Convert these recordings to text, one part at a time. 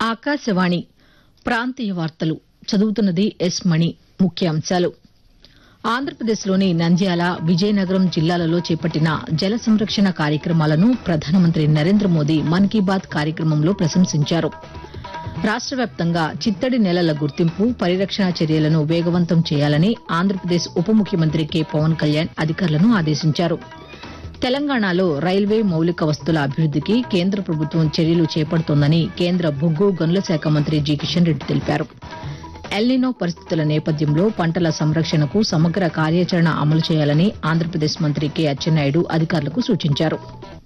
ఆకాశవాణి ప్రాంతీయ వార్తలు చదువుతున్నది ఎస్ మణి ముఖ్యాంశాలు ఆంధ్రప్రదేశ్లోని నంద్యాల విజయనగరం జిల్లాలలో చేపట్టిన జల సంరక్షణ కార్యక్రమాలను ప్రధానమంత్రి నరేంద్ర మోదీ మన్ కీ బాత్ కార్యక్రమంలో ప్రశంసించారు రాష్ట వ్యాప్తంగా చిత్తడి నేలల గుర్తింపు పరిరక్షణ చర్యలను వేగవంతం చేయాలని ఆంధ్రప్రదేశ్ ఉప ముఖ్యమంత్రి కె పవన్ కళ్యాణ్ అధికారులను ఆదేశించారు తెలంగాణలో రైల్వే మౌలిక వస్తుల అభివృద్దికి కేంద్ర ప్రభుత్వం చర్యలు చేపడుతోందని కేంద్ర బొగ్గు గనుల శాఖ మంత్రి జి కిషన్ రెడ్డి తెలిపారు ఎల్నినో పరిస్థితుల నేపథ్యంలో పంటల సంరక్షణకు సమగ్ర కార్యాచరణ అమలు చేయాలని ఆంధ్రప్రదేశ్ మంత్రి కె అచ్చెన్నాయుడు అధికారులకు సూచించారు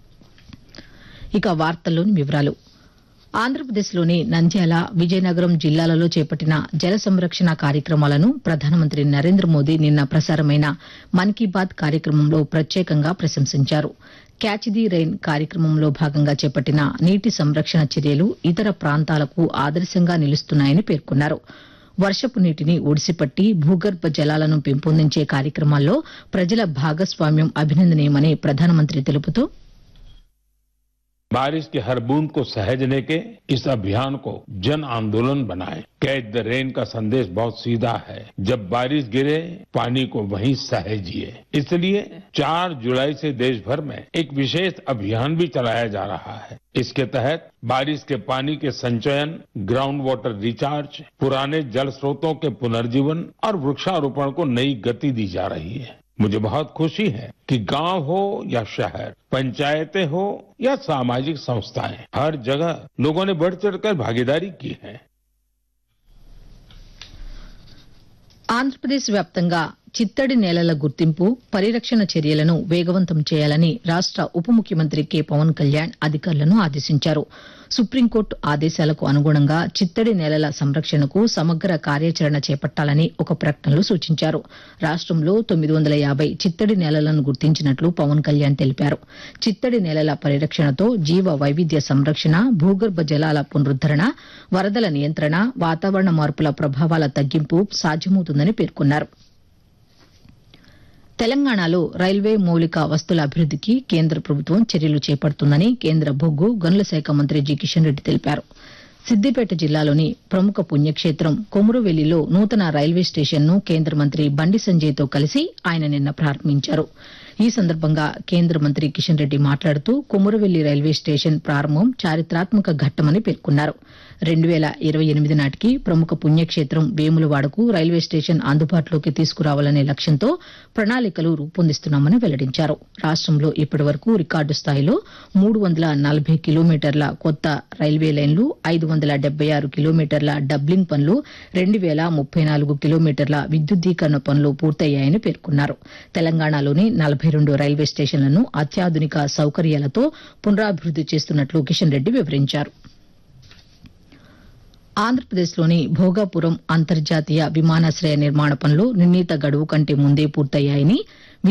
ఇక వార్తల్లోని వివరాలు ఆంధ్రప్రదేశ్లోని నంద్యాల విజయనగరం జిల్లాలలో చేపట్టిన జల సంరక్షణ కార్యక్రమాలను ప్రధానమంత్రి నరేంద్ర మోదీ నిన్న ప్రసారమైన మన్ కీ బాత్ కార్యక్రమంలో ప్రత్యేకంగా ప్రశంసించారు క్యాచ్ ది రెయిన్ కార్యక్రమంలో భాగంగా చేపట్టిన నీటి సంరక్షణ చర్యలు ఇతర ప్రాంతాలకు ఆదర్శంగా నిలుస్తున్నాయని పేర్కొన్నారు వర్షపు నీటిని ఒడిసిపట్టి భూగర్భ జలాలను పెంపొందించే కార్యక్రమాల్లో ప్రజల భాగస్వామ్యం అభినందనీయమని ప్రధానమంత్రి తెలుపుతూ बारिश की हर बूंद को सहेजने के इस अभियान को जन आंदोलन बनाएं कैच द रेन का संदेश बहुत सीधा है जब बारिश गिरे पानी को वहीं सहेजिए इसलिए 4 जुलाई से देश भर में एक विशेष अभियान भी चलाया जा रहा है इसके तहत बारिश के पानी के संचयन ग्राउंड वाटर रिचार्ज पुराने जल स्रोतों के पुनर्जीवन और वृक्षारोपण को नई गति दी जा रही है मुझे बहुत खुशी है कि गांव हो या शहर पंचायतें हो या सामाजिक संस्थाएं हर जगह लोगों ने बढ़ चढ़कर भागीदारी की है ఆంధ్రప్రదేశ్ వ్యాప్తంగా చిత్తడి నేలల గుర్తింపు పరిరక్షణ చర్యలను వేగవంతం చేయాలని రాష్ట ఉప ముఖ్యమంత్రి కె పవన్ కళ్యాణ్ అధికారులను ఆదేశించారు సుప్రీంకోర్టు ఆదేశాలకు అనుగుణంగా చిత్తడి నేలల సంరక్షణకు సమగ్ర కార్యాచరణ చేపట్టాలని ఒక ప్రకటనలో సూచించారు రాష్టంలో తొమ్మిది వందల యాబై చిత్తడి నేలలను గుర్తించినట్లు పవన్ కళ్యాణ్ తెలిపారు చిత్తడి నేలల పరిరక్షణతో జీవ వైవిధ్య సంరక్షణ భూగర్భ జలాల పునరుద్దరణ వరదల నియంత్రణ వాతావరణ మార్పుల ప్రభావాల తగ్గింపు సాధ్యమవుతుందని పేర్కొన్నారు తెలంగాణలో రైల్వే మౌలిక వస్తుల అభివృద్దికి కేంద్ర ప్రభుత్వం చర్యలు చేపడుతుందని కేంద్ర బొగ్గు గనుల శాఖ మంత్రి జి కిషన్ రెడ్డి తెలిపారు సిద్దిపేట జిల్లాలోని ప్రముఖ పుణ్యక్షేత్రం కొమురువెల్లిలో నూతన రైల్వే స్టేషన్ను కేంద్ర మంత్రి బండి సంజయ్తో కలిసి ఆయన నిన్న ప్రారంభించారు ఈ సందర్భంగా కేంద్ర మంత్రి కిషన్ రెడ్డి మాట్లాడుతూ కొమురువెల్లి రైల్వే స్టేషన్ ప్రారంభం చారిత్రాత్మక ఘట్టమని పేర్కొన్నారు రెండు వేల ఇరవై ఎనిమిది నాటికి ప్రముఖ పుణ్యక్షేత్రం వేములవాడకు రైల్వే స్టేషన్ అందుబాటులోకి తీసుకురావాలనే లక్ష్యంతో ప్రణాళికలు రూపొందిస్తున్నామని వెల్లడించారు రాష్టంలో ఇప్పటి వరకు రికార్డు స్థాయిలో మూడు వందల నలభై కిలోమీటర్ల కొత్త రైల్వే లైన్లు ఐదు వందల డెబ్బై ఆరు కిలోమీటర్ల డబ్లింగ్ పనులు రెండు వేల ముప్పై నాలుగు కిలోమీటర్ల విద్యుద్దీకరణ పనులు పూర్తయ్యాయని పేర్కొన్నారు తెలంగాణలోని నలభై రెండు రైల్వే స్టేషన్లను అత్యాధునిక సౌకర్యాలతో పునరాభివృద్ది చేస్తున్నట్లు కిషన్ రెడ్డి వివరించారు ఆంధ్రప్రదేశ్లోని భోగాపురం అంతర్జాతీయ విమానాశ్రయ నిర్మాణ పనులు నిర్ణీత గడువు కంటే ముందే పూర్తయ్యాయని